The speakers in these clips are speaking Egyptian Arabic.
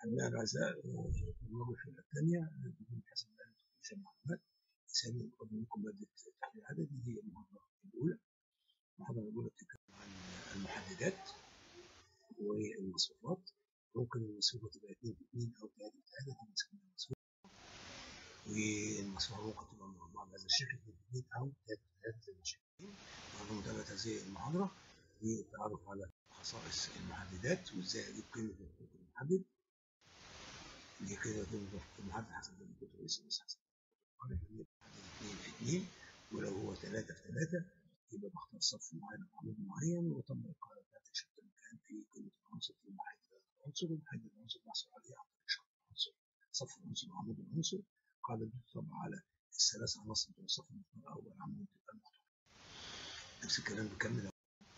أبناء الأعزاء طلاب الفرقة الثانية بدون حسب تكنولوجيا المعلومات يسعدني أن أقدم لكم مادة تحليل عددي هي المحاضرة الأولى المحاضرة الأولى بتتكلم عن المحددات والمصفوفات ممكن المصفوفة تبقى 2 في 2 أو 3 في 3 دي بنسميها مصفوفة والمصفوفة ممكن تبقى مربعة بهذا الشكل 2 في 2 أو 3 في 3 زي ما شايفين بعد متابعة هذه المحاضرة والتعرف على خصائص المحددات وازاي اجيب قيمه الخطوط المحدد دي قيمه قيمه الخطوط المحدد حسب الكتب بس حسب محدد 2 في 2 ولو هو 3 في 3 يبقى بختار صف معين او عمود معين واطبق القاعده بتاعت شرط المكان في قيمه العنصر في محدد العنصر ومحدد العنصر بحصل عليه عن طريق شرط العنصر صف العنصر وعمود العنصر القاعده دي بتطبق على الثلاث عناصر بتوع الصف المختار او العمود المختار نفس الكلام بكمل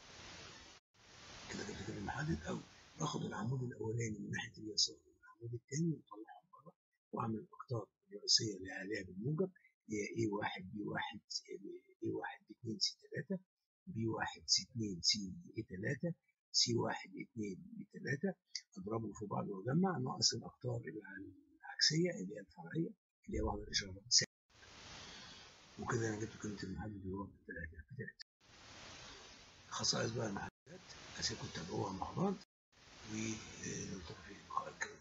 كده جبت كده المحدد او باخد العمود الاولاني من ناحيه اليسار والعمود الثاني واطلعهم بره واعمل الاقطار الرئيسيه اللي عليها بالموجب هي اي 1 بي 1 اي 1 بي 2 سي 3 بي 1 سي 2 سي اي 3 سي 1 اي 2 بي 3 اضربهم في بعض واجمع ناقص الاقطار العكسيه اللي هي الفرعيه اللي هي واخده الاشاره وكده انا جبت قيمه المحدد اللي هو 3 في 3 خصائص بقى المحددات أسيبكم تتابعوها مع بعض ونلتقي في اللقاء القادم